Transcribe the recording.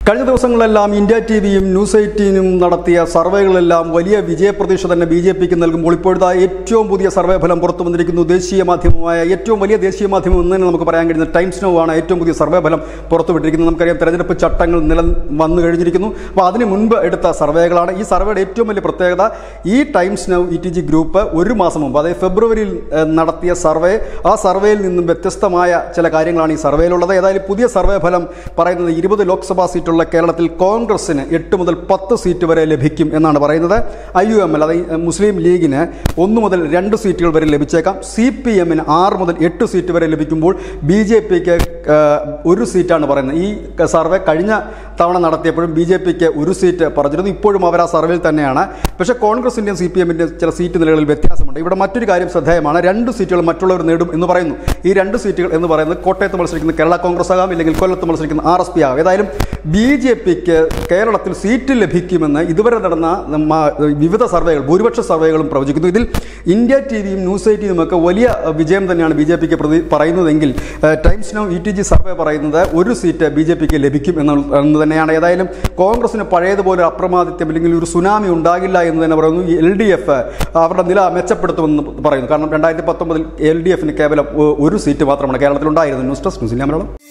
കഴിഞ്ഞ ദിവസങ്ങളെല്ലാം India T വിയും ന്യൂസ് എയ്റ്റീനും നടത്തിയ സർവേകളെല്ലാം വലിയ വിജയപ്രതീക്ഷ തന്നെ ബി ജെ പിക്ക് നൽകുമ്പോൾ ഇപ്പോഴത്തെ ഏറ്റവും പുതിയ സർവേ ഫലം പുറത്തു വന്നിരിക്കുന്നു ദേശീയ മാധ്യമമായ ഏറ്റവും വലിയ ദേശീയ മാധ്യമം എന്ന് തന്നെ നമുക്ക് പറയാൻ കഴിയുന്ന ടൈംസ് നോ ആണ് ഏറ്റവും പുതിയ സർവേ ഫലം പുറത്തുവിട്ടിരിക്കുന്നത് നമുക്കറിയാം തെരഞ്ഞെടുപ്പ് ചട്ടങ്ങൾ നില വന്നു കഴിഞ്ഞിരിക്കുന്നു അപ്പോൾ അതിന് മുൻപ് എടുത്ത സർവേകളാണ് ഈ സർവേയുടെ ഏറ്റവും വലിയ പ്രത്യേകത ഈ Times Now E T G group ഒരു മാസം മുമ്പ് അതായത് ഫെബ്രുവരിയിൽ ഏഹ്, നടത്തിയ സർവേ ആ സർവേയിൽ നിന്നും വ്യത്യസ്തമായ ചില കാര്യങ്ങളാണ് ഈ സർവേയിലുള്ളത് ഏതായാലും പുതിയ സർവേ ഫലം പറയുന്നത് ഇരുപത് ലോക്സഭാ സീറ്റുള്ള കേരളത്തിൽ കോൺഗ്രസിന് എട്ട് മുതൽ പത്ത് സീറ്റ് വരെ ലഭിക്കും എന്നാണ് പറയുന്നത് ഐ യു എം എൽ അതായത് മുസ്ലിം ലീഗിന് ഒന്ന് മുതൽ രണ്ട് സീറ്റുകൾ വരെ ലഭിച്ചേക്കാം സി പി എമ്മിന് ആറ് മുതൽ എട്ട് സീറ്റ് വരെ ലഭിക്കുമ്പോൾ ബി ജെ പിക്ക് ഒരു സീറ്റാണ് പറയുന്നത് ഈ സർവേ കഴിഞ്ഞ തവണ നടത്തിയപ്പോഴും ബി ജെ പിക്ക് ഒരു സീറ്റ് പറഞ്ഞിരുന്നു ഇപ്പോഴും അവർ ആ സർവേയിൽ തന്നെയാണ് പക്ഷേ കോൺഗ്രസിൻ്റെയും സി പി എമ്മിൻ്റെയും ചില സീറ്റ് നിലകളിൽ വ്യത്യാസമുണ്ട് ഇവിടെ മറ്റൊരു കാര്യം ശ്രദ്ധേയമാണ് രണ്ട് സീറ്റുകൾ മറ്റുള്ളവർ നേടും എന്ന് പറയുന്നു ഈ രണ്ട് സീറ്റുകൾ എന്ന് പറയുന്നത് കോട്ടയത്ത് മത്സരിക്കുന്ന കേരള കോൺഗ്രസ് ആകാം ഇല്ലെങ്കിൽ കൊല്ലത്ത് മത്സരിക്കുന്ന ആർ എസ് പി ആകാം ഏതായാലും ബി ജെ പിക്ക് കേരളത്തിൽ സീറ്റ് ലഭിക്കുമെന്ന് ഇതുവരെ നടന്ന നമ്മ വിവിധ സർവേകൾ ഭൂരിപക്ഷ സർവേകളും പ്രവചിക്കുന്നു ഇതിൽ ഇന്ത്യ ടി വിയും ന്യൂസ് എയ്റ്റീനും ഒക്കെ വലിയ വിജയം തന്നെയാണ് ബി ജെ പിക്ക് പ്രതി പറയുന്നതെങ്കിൽ ഏഹ്, Times Now E T G survey പറയുന്നത് ഒരു സീറ്റ് ബി ജെ പിക്ക് ലഭിക്കും എന്ന് എന്ന് തന്നെയാണ് ഏതായാലും കോൺഗ്രസിന് പഴയതുപോലെ ഒരു അപ്രമാദിത്യം അല്ലെങ്കിൽ ഒരു സുനാമി ഉണ്ടാകില്ല എന്ന് തന്നെ പറയുന്നു എൽ ഡി എഫ് അവരുടെ നില മെച്ചപ്പെടുത്തുമെന്ന് പറയുന്നു കാരണം രണ്ടായിരത്തി പത്തൊമ്പതിൽ എൽ ഡി എഫിന് കേവലം ഒ- ഒരു സീറ്റ് മാത്രമാണ് കേരളത്തിൽ ഉണ്ടായിരുന്നത് news desk news India Malayalam